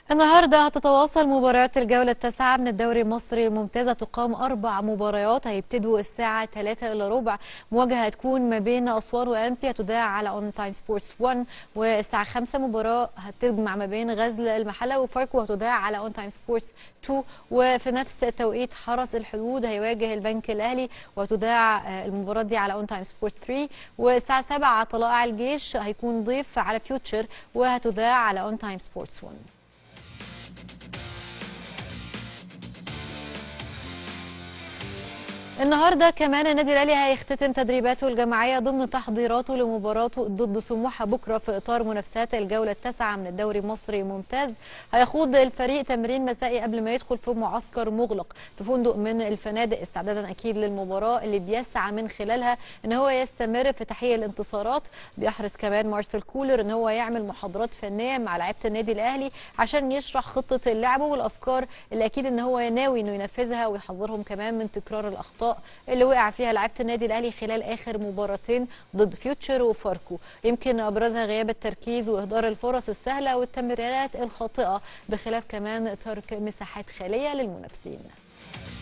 النهارده هتتواصل مباريات الجولة التاسعة من الدوري المصري الممتاز تقام أربع مباريات هيبتدوا الساعة 3 إلا ربع مواجهة هتكون ما بين أسوان وأنفي هتذاع على أون تايم سبورتس 1 والساعة 5 مباراة هتجمع ما بين غزل المحلة وفاركو هتذاع على أون تايم سبورتس 2 وفي نفس توقيت حرس الحدود هيواجه البنك الأهلي وهتذاع المباراة دي على أون تايم سبورتس 3 والساعة 7 طلائع الجيش هيكون ضيف على فيوتشر وهتذاع على أون تايم سبورتس 1 النهارده كمان النادي الاهلي هيختتم تدريباته الجماعيه ضمن تحضيراته لمباراته ضد سموحه بكره في اطار منافسات الجوله التاسعه من الدوري المصري الممتاز هيخوض الفريق تمرين مسائي قبل ما يدخل في معسكر مغلق في فندق من الفنادق استعدادا اكيد للمباراه اللي بيسعى من خلالها ان هو يستمر في تحقيق الانتصارات بيحرص كمان مارسيل كولر ان هو يعمل محاضرات فنيه مع لعيبه النادي الاهلي عشان يشرح خطه اللعب والافكار اللي اكيد ان هو ناوي انه ينفذها ويحذرهم كمان من تكرار الاخطاء اللي وقع فيها لعيبه النادي الاهلي خلال اخر مباراتين ضد فيوتشر وفاركو يمكن ابرزها غياب التركيز واهدار الفرص السهله والتمريرات الخاطئه بخلاف كمان ترك مساحات خاليه للمنافسين